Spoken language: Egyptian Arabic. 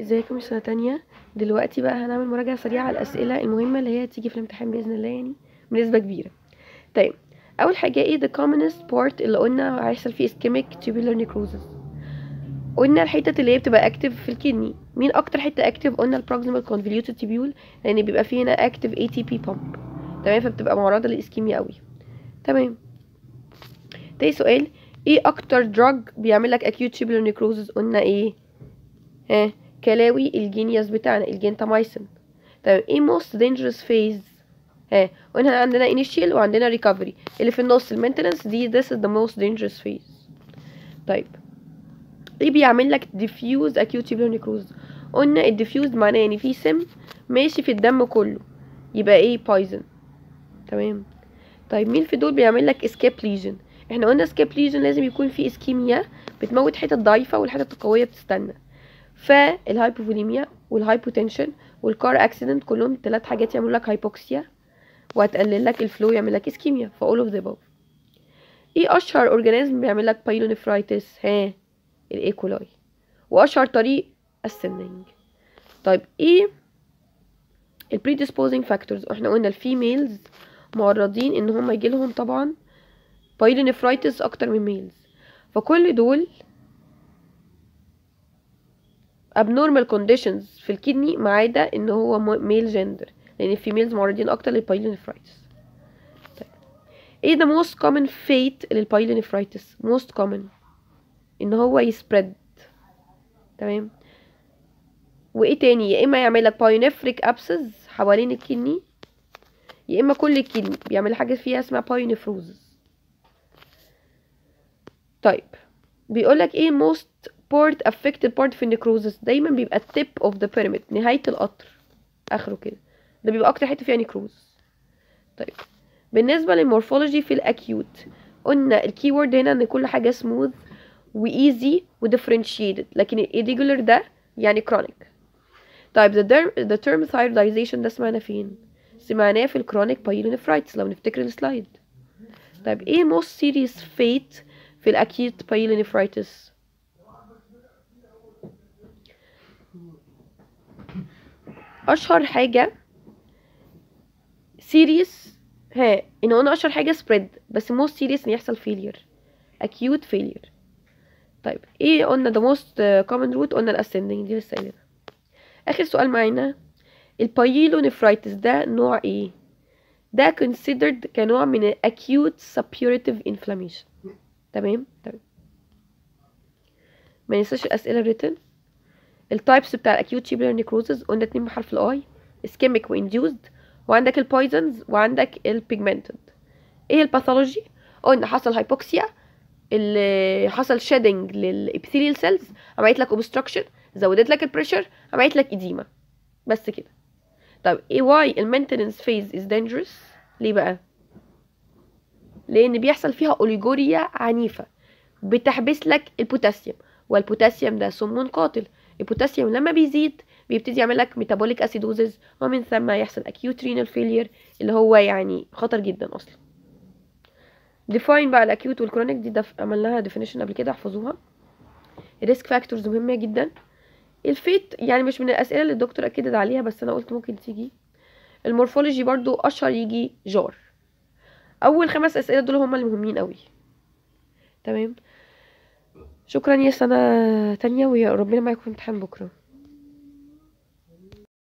ازيكم سنة تانية دلوقتي بقى هنعمل مراجعة سريعة على الأسئلة المهمة اللي هي تيجي في الامتحان بإذن الله يعني بنسبة كبيرة طيب أول حاجة ايه the commonest part اللي قلنا هيحصل فيه ischemic tubular necrosis قلنا الحتة اللي هي بتبقى اكتف في الكدني مين أكتر حتة اكتف قلنا البروكسيمال convoluted tubule لأن بيبقى فيه هنا active ATP pump تمام فبتبقى معرضة للإسكيميا قوي تمام تاني سؤال ايه أكتر drug بيعمل لك acute tubular necrosis قلنا ايه ها كلاوي الجينيوس بتاعنا الجنتامايسين طيب ايه most dangerous phase ها وهنا عندنا initial وعندنا recovery اللي في النص المينتنس دي this is the most dangerous phase طيب ايه بيعمل لك diffuse acute tubular necrosis قلنا الديفيوز معناه ان في سم ماشي في الدم كله يبقى ايه poison تمام طيب مين في دول بيعمل لك escape lesion احنا قلنا escape lesion لازم يكون في اسكيميا بتموت حتت ضعيفه والحتت القويه بتستنى فالهايبوفوليميا والهايبوتنشن والكار اكسيدنت كلهم ثلاث حاجات يعملوا لك هايبوكسيا وهتقلل لك الفلو يعمل لك اسكيميا فاول اوف ذا above ايه اشهر اورجانيزم بيعمل لك بايلونيفرايتس ها الايكولاي واشهر طريق السننج طيب ايه البريدisposing فاكتورز احنا قلنا الفيميلز معرضين ان هم يجيلهم طبعا بايلونيفرايتس اكتر من ميلز فكل دول abnormal conditions في الكدني ما عدا ان هو ميل جندر لان الفيميلز معرضين اكتر للبايلونيفرايتس طيب ايه the most common fate للبايلونيفرايتس most common ان هو يسبريد تمام وايه تاني يا اما يعمل لك بايونيفريك ابسز حوالين الكدني يا اما كل الكدني بيعمل حاجه فيها اسمها بايونيفروزس طيب بيقول لك ايه most بورت affected part في النكروزس دايما بيبقى التيب اوف ذا بيراميد نهايه القطر اخره كده ده بيبقى اكتر حته فيها نكروز طيب بالنسبه للمورفولوجي في الاكيوت قلنا الكي وورد هنا ان كل حاجه سموث وايزي وديفرنشيتد لكن الايديجولر ده يعني كرونيك طيب the term, the term thyroidization ده سمعنا فين سمعناه في الكرونيك بايلونيفرايتس لو نفتكر السلايد طيب ايه most serious fate في الاكيوت بايلونيفرايتس اشهر حاجه سيريس ها ان قلنا اشهر حاجه سبريد بس موست سيريس ان يحصل فيلير اكيوت فيلير طيب ايه قلنا ده موست كومن روت قلنا الاسندنج دي لسه قايلينها اخر سؤال معانا البايلونيفرايتس ده نوع ايه ده considered كنوع من acute suppurative inflammation تمام تمام ما ننساش الاسئله written التايبس بتاع الاكيوت tubular necrosis قلنا اتنين بحرف الاي ischemic وانديوزد وعندك البويزنز وعندك البيجمنتد ايه الباثولوجي قلنا حصل هايبوكسيا اللي حصل شيدنج للابيثيليال سيلز عملت لك اوبستراكشن زودت لك البريشر عملت لك اديما بس كده طب ايه واي المينتننس فيز از dangerous ليه بقى لان بيحصل فيها اوليجوريا عنيفه بتحبس لك البوتاسيوم والبوتاسيوم ده سم قاتل البوتاسيوم لما بيزيد بيبتدي يعمل لك ميتابوليك اسيدوزز ومن ثم يحصل acute renal failure اللي هو يعني خطر جدا اصلا ديفاين بقى الاكيوت والكرونيك دي دف... عملناها ديفينيشن قبل كده احفظوها الريسك فاكتورز مهمه جدا الفيت يعني مش من الاسئله اللي الدكتور اكدت عليها بس انا قلت ممكن تيجي المورفولوجي برضو اشهر يجي جار اول خمس اسئله دول هما المهمين قوي تمام شكرا يا سنه تانية وربنا معاكم في امتحان بكره